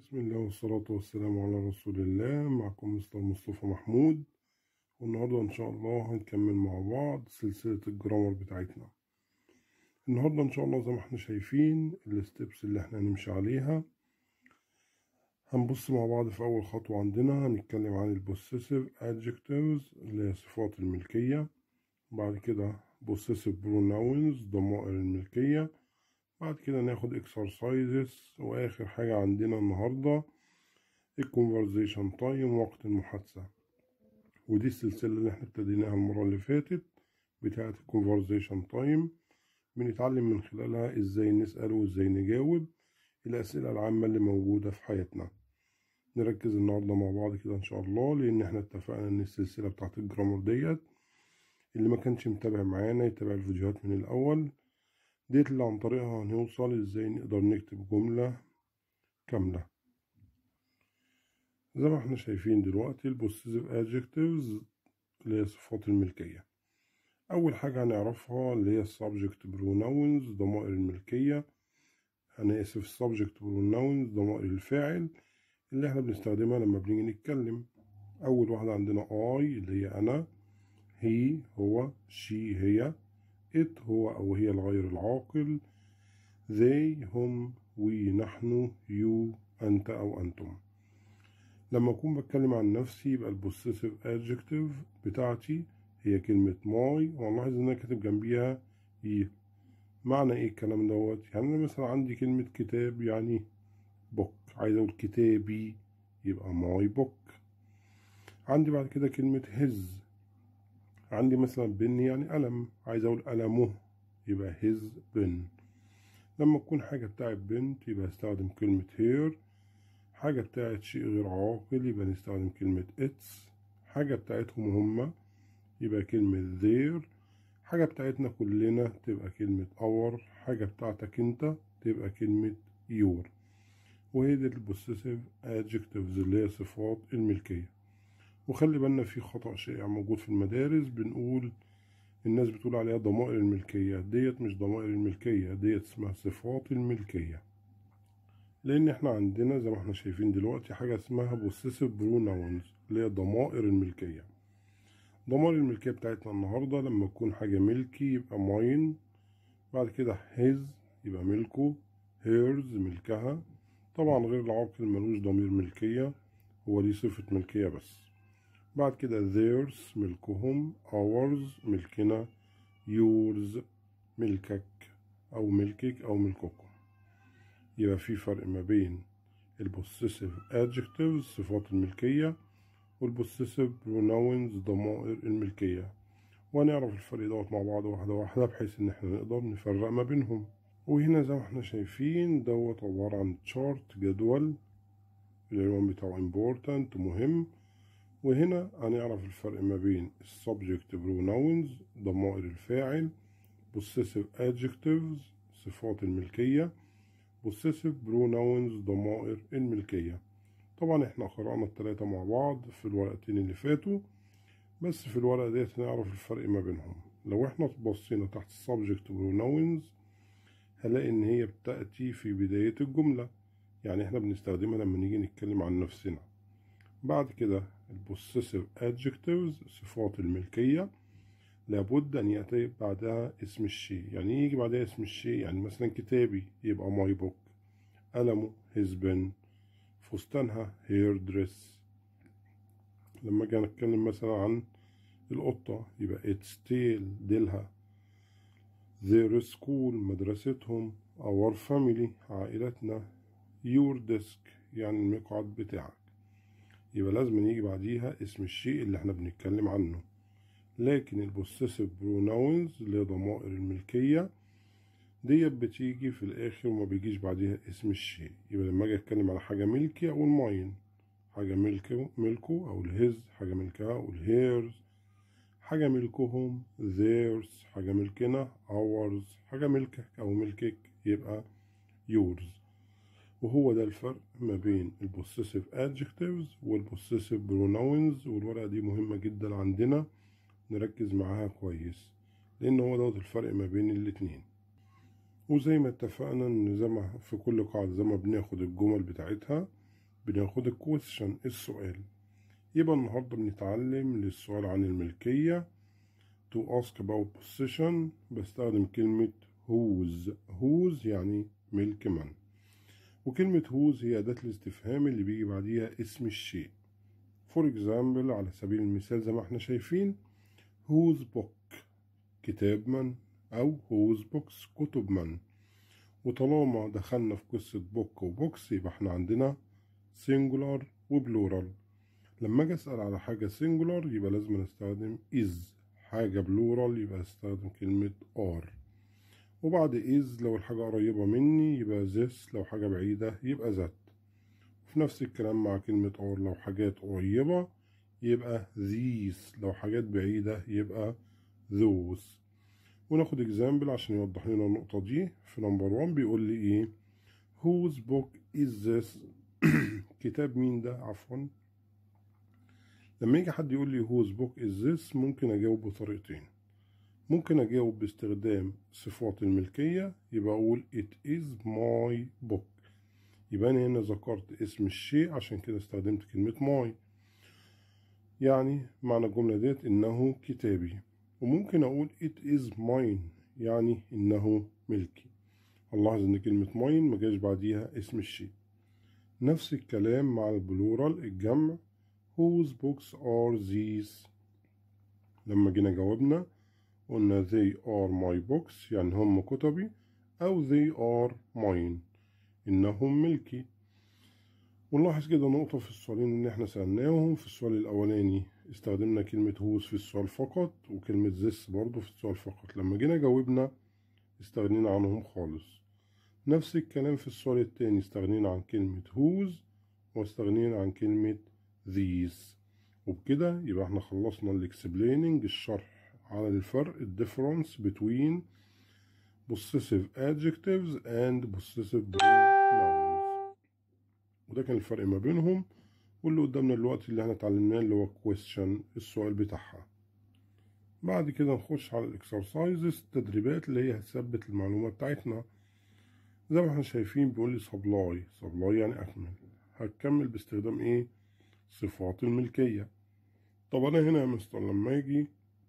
بسم الله والصلاة والسلام على رسول الله معكم مستر مصطفى محمود والنهاردة إن شاء الله هنكمل مع بعض سلسلة الجرامر بتاعتنا النهاردة إن شاء الله زي ما احنا شايفين الستبس اللي احنا هنمشي عليها هنبص مع بعض في أول خطوة عندنا هنتكلم عن البوسيسيف adjectives اللي هي صفات الملكية بعد كده possessive pronouns ضمائر الملكية بعد كده ناخد exercises واخر حاجة عندنا النهاردة الconversation time وقت المحادثة ودي السلسلة اللي احنا ابتديناها المرة اللي فاتت بتاعة الconversation time بنتعلم من خلالها ازاي نسأل وازاي نجاوب الأسئلة العامة اللي موجودة في حياتنا نركز النهاردة مع بعض كده إن شاء الله لأن احنا اتفقنا إن السلسلة بتاعة الجرامر ديت اللي ما كانش متابع معانا يتابع الفيديوهات من الأول ديت اللي عن طريقها هنوصل ازاي نقدر نكتب جملة كاملة زي ما احنا شايفين دلوقتي البوسيسيف adjectives اللي هي صفات الملكية أول حاجة هنعرفها اللي هي السبجكت بروناونز ضمائر الملكية أنا آسف السبجكت بروناونز ضمائر الفاعل اللي احنا بنستخدمها لما بنيجي نتكلم أول واحدة عندنا I اللي هي أنا هي هو she هي it هو أو هي الغير العاقل they هم we نحن you أنت أو أنتم لما أكون بتكلم عن نفسي يبقى البوسيسيف adjective بتاعتي هي كلمة my ولاحظ إن أنا كاتب جنبيها ي معنى إيه الكلام دوت يعني أنا مثلا عندي كلمة كتاب يعني book عايز أقول كتابي يبقى my book عندي بعد كده كلمة his عندي مثلا بن يعني قلم عايز اقول قلمه يبقى his pen لما تكون حاجة بتاعت بنت يبقى استخدم كلمة here حاجة بتاعت شيء غير عاقل يبقى نستخدم كلمة its حاجة بتاعتهم هما يبقى كلمة their حاجة بتاعتنا كلنا تبقى كلمة our حاجة بتاعتك انت تبقى كلمة your وهي دي البوسيسيف adjectives اللي هي صفات الملكية وخلي بالنا في خطأ شائع موجود في المدارس بنقول الناس بتقول عليها ضمائر الملكية ديت مش ضمائر الملكية ديت اسمها صفات الملكية لأن احنا عندنا زي ما احنا شايفين دلوقتي حاجة اسمها possessive pronouns اللي هي ضمائر الملكية ضمائر الملكية بتاعتنا النهاردة لما تكون حاجة ملكي يبقى mine بعد كده his يبقى ملكه hers ملكها طبعا غير العاقل ملوش ضمير ملكية هو ليه صفة ملكية بس بعد كده theirs ملكهم ours ملكنا yours ملكك أو ملكك أو ملككم يبقى في فرق ما بين البوسيسيف adjectives صفات الملكية والبوسيسيف pronouns ضمائر الملكية وهنعرف الفرق دوت مع بعض واحدة واحدة بحيث إن احنا نقدر نفرق ما بينهم وهنا زي ما احنا شايفين دوت عبارة عن chart جدول العنوان بتاعه important مهم وهنا هنعرف الفرق ما بين subject pronouns ضمائر الفاعل possessive adjectives صفات الملكية possessive pronouns ضمائر الملكية طبعا احنا قرأنا التلاتة مع بعض في الورقتين اللي فاتوا بس في الورقة ديت هنعرف الفرق ما بينهم لو احنا بصينا تحت subject pronouns هلاقي ان هي بتأتي في بداية الجملة يعني احنا بنستخدمها لما نيجي نتكلم عن نفسنا بعد كده البوسيسيف adjectives صفات الملكية لابد أن يأتي بعدها اسم الشيء يعني يجي بعدها اسم الشيء يعني مثلا كتابي يبقى my book قلمه his pen فستانها hair dress لما أجي نتكلم مثلا عن القطة يبقى its tail ديلها their school مدرستهم our family عائلتنا your desk يعني المقعد بتاعك يبقى لازم يجي بعديها اسم الشيء اللي احنا بنتكلم عنه لكن البوسيسيف بروناونز اللي هي ضمائر الملكية ديت بتيجي في الآخر وما بيجيش بعديها اسم الشيء يبقى لما أجي أتكلم على حاجة ملكي أقول ماين حاجة ملكه ملكه أو الهز حاجة ملكها أو الهيرز حاجة ملكهم theirs حاجة ملكنا ours حاجة ملكك أو ملكك يبقى yours وهو ده الفرق ما بين البوسيسيف adjectives والبوسيسيف pronouns والورقة دي مهمة جدا عندنا نركز معاها كويس لأن هو دوت الفرق ما بين الاتنين وزي ما اتفقنا ان زي ما في كل قاعدة زي ما بناخد الجمل بتاعتها بناخد الكويستشن السؤال يبقى النهاردة بنتعلم للسؤال عن الملكية to ask about possession بستخدم كلمة whose whose يعني ملك من وكلمة whose هي أداة الاستفهام اللي بيجي بعديها اسم الشيء for example على سبيل المثال زي ما احنا شايفين whose book كتاب من أو whose books كتب من وطالما دخلنا في قصة book وبوكس يبقى احنا عندنا singular وبلورال لما اجي اسأل على حاجة singular يبقى لازم استخدم is حاجة بلورال يبقى استخدم كلمة are وبعد is لو الحاجة قريبة مني يبقى this لو حاجة بعيدة يبقى that وفي نفس الكلام مع كلمة are لو حاجات قريبة يبقى these لو حاجات بعيدة يبقى those وناخد example عشان يوضح لنا النقطة دي في نمبر 1 بيقول لي ايه whose book is this كتاب مين ده عفوا لما يجي حد يقول لي whose book is this ممكن اجاوب بطريقتين ممكن اجاوب باستخدام صفات الملكية يبقى اقول it is my book يبقى انا هنا ذكرت اسم الشيء عشان كده استخدمت كلمة my يعني معنى الجملة ديت انه كتابي وممكن اقول it is mine يعني انه ملكي هنلاحظ ان كلمة mine ما جاش بعديها اسم الشيء نفس الكلام مع البلورال الجمع whose books are these لما جينا جاوبنا قلنا they are my books يعني هم كتبي أو they are mine إنهم ملكي ونلاحظ كده نقطة في السؤالين اللي احنا سألناهم في السؤال الأولاني استخدمنا كلمة whose في السؤال فقط وكلمة this برضو في السؤال فقط لما جينا جاوبنا استغنينا عنهم خالص نفس الكلام في السؤال التاني استغنينا عن كلمة whose واستغنينا عن كلمة these وبكده يبقى احنا خلصنا الاكسبليننج الشرح على الفرق الديفرنس between possessive adjectives and possessive pronouns وده كان الفرق ما بينهم واللي قدامنا دلوقتي اللي احنا اتعلمناه اللي هو question السؤال بتاعها بعد كده نخش على الاكسرسايزز التدريبات اللي هي هتثبت المعلومة بتاعتنا زي ما احنا شايفين بيقول لي سبلاي سبلاي يعني اكمل هتكمل باستخدام ايه صفات الملكية طب أنا هنا يا مستر لما أجي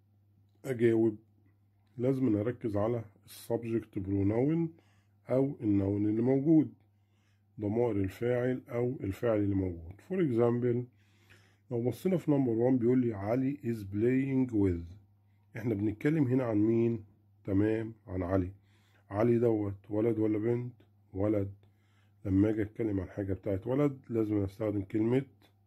أجاوب لازم أركز على السبجكت بروناون أو النون اللي موجود ضمائر الفاعل أو الفاعل اللي موجود فور example لو بصينا في نمبر 1 بيقول لي علي is playing with احنا بنتكلم هنا عن مين تمام عن علي علي دوت ولد ولا بنت ولد لما اجي اتكلم عن حاجة بتاعت ولد لازم استخدم كلمة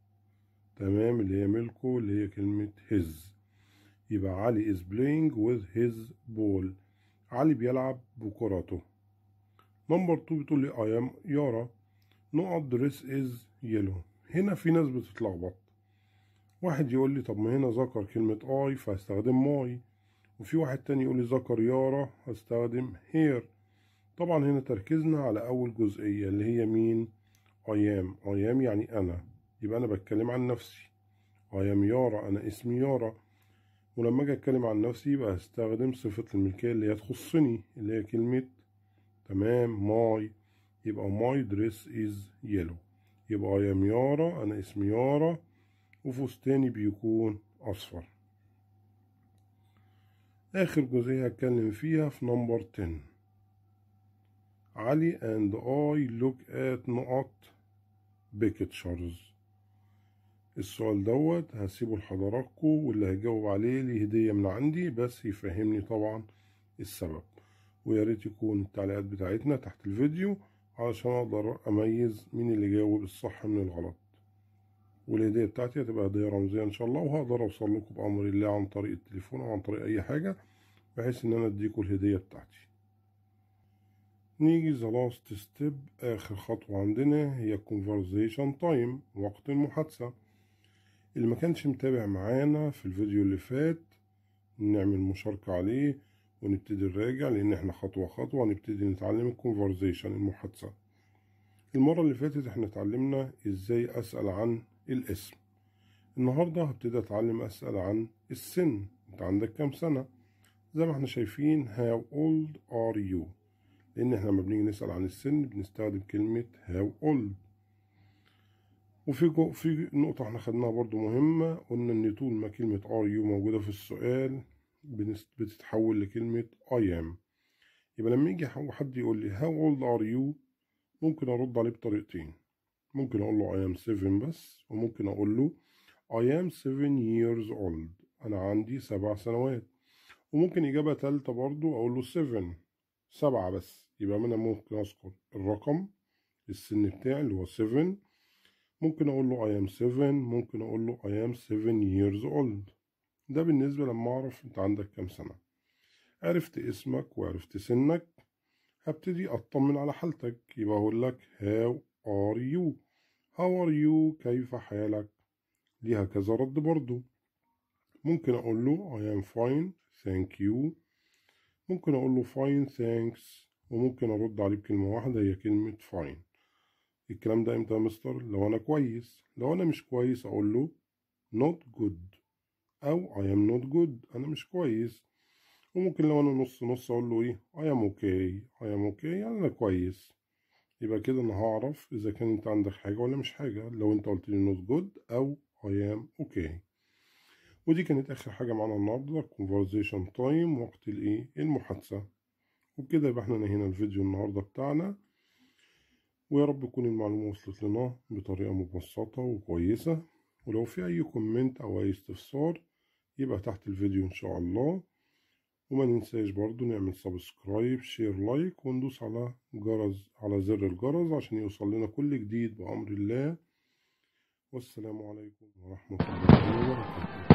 تمام اللي هي ملكه اللي هي كلمة his يبقى علي is playing with his ball علي بيلعب بكرته نمبر 2 بتقول لي I am يارا نقط dress is yellow هنا في ناس بتتلخبط واحد يقول لي طب ما هنا ذكر كلمة I فهستخدم ماي وفي واحد تاني يقول لي ذكر يارا هستخدم here طبعا هنا تركيزنا على أول جزئية اللي هي مين I am I am يعني أنا يبقى أنا بتكلم عن نفسي I am يارا أنا اسمي يارا ولما أجي أتكلم عن نفسي يبقى هستخدم صفة الملكية اللي هي تخصني اللي هي كلمة تمام ماي يبقى ماي دريس از يلو يبقى I am يارا أنا اسمي يارا وفستاني بيكون أصفر آخر جزئية هتكلم فيها في نمبر 10 علي and I look at نقط pictures السؤال دوت هسيبه لحضراتكم واللي هيجاوب عليه ليه هدية من عندي بس يفهمني طبعا السبب ويا ريت يكون التعليقات بتاعتنا تحت الفيديو علشان اقدر اميز مين اللي جاوب الصح من الغلط والهدية بتاعتي هتبقى هدية رمزية ان شاء الله وهقدر اوصل لكم بأمر الله عن طريق التليفون او عن طريق اي حاجة بحيث ان انا اديكم الهدية بتاعتي نيجي the last step آخر خطوة عندنا هي conversation time وقت المحادثة اللي ما كانش متابع معانا في الفيديو اللي فات نعمل مشاركة عليه ونبتدي نراجع لأن احنا خطوة خطوة نبتدي نتعلم الكونفرزيشن المحادثة المرة اللي فاتت احنا اتعلمنا ازاي أسأل عن الاسم النهاردة هبتدي أتعلم أسأل عن السن انت عندك كام سنة زي ما احنا شايفين how old are you لأن احنا لما بنيجي نسأل عن السن بنستخدم كلمة how old وفي جو في نقطة احنا خدناها برضو مهمة قلنا ان طول ما كلمة are you موجودة في السؤال بنس- بتتحول لكلمة I am يبقى لما يجي حد يقول لي how old are you ممكن ارد عليه بطريقتين ممكن اقول له I am seven بس وممكن اقول له I am seven years old انا عندي سبع سنوات وممكن اجابة تالتة برضو اقول له seven سبعة بس يبقى انا ممكن اذكر الرقم السن بتاعي اللي هو seven ممكن اقول له I am seven ممكن اقول له I am seven years old ده بالنسبة لما اعرف انت عندك كام سنة عرفت اسمك وعرفت سنك هبتدي اطمن على حالتك يبقى اقول لك how are you how are you كيف حالك ليها كذا رد برضو ممكن اقول له I am fine thank you ممكن اقول له fine thanks وممكن ارد عليه بكلمة واحدة هي كلمة fine الكلام ده امتى يا مستر لو انا كويس لو انا مش كويس اقول له not good او I am not good انا مش كويس وممكن لو انا نص نص اقول له ايه I am okay I am okay يعني انا كويس يبقى كده انا هعرف اذا كان انت عندك حاجة ولا مش حاجة لو انت قلت لي not good او I am okay ودي كانت اخر حاجة معانا النهاردة conversation time وقت الايه المحادثة وبكده يبقى احنا نهينا الفيديو النهاردة بتاعنا ويا رب تكون المعلومة وصلت لنا بطريقة مبسطة وكويسة ولو في أي كومنت أو أي استفسار يبقى تحت الفيديو إن شاء الله وما ننساش برضو نعمل سبسكرايب شير لايك وندوس على جرس على زر الجرس عشان يوصل لنا كل جديد بأمر الله والسلام عليكم ورحمة الله وبركاته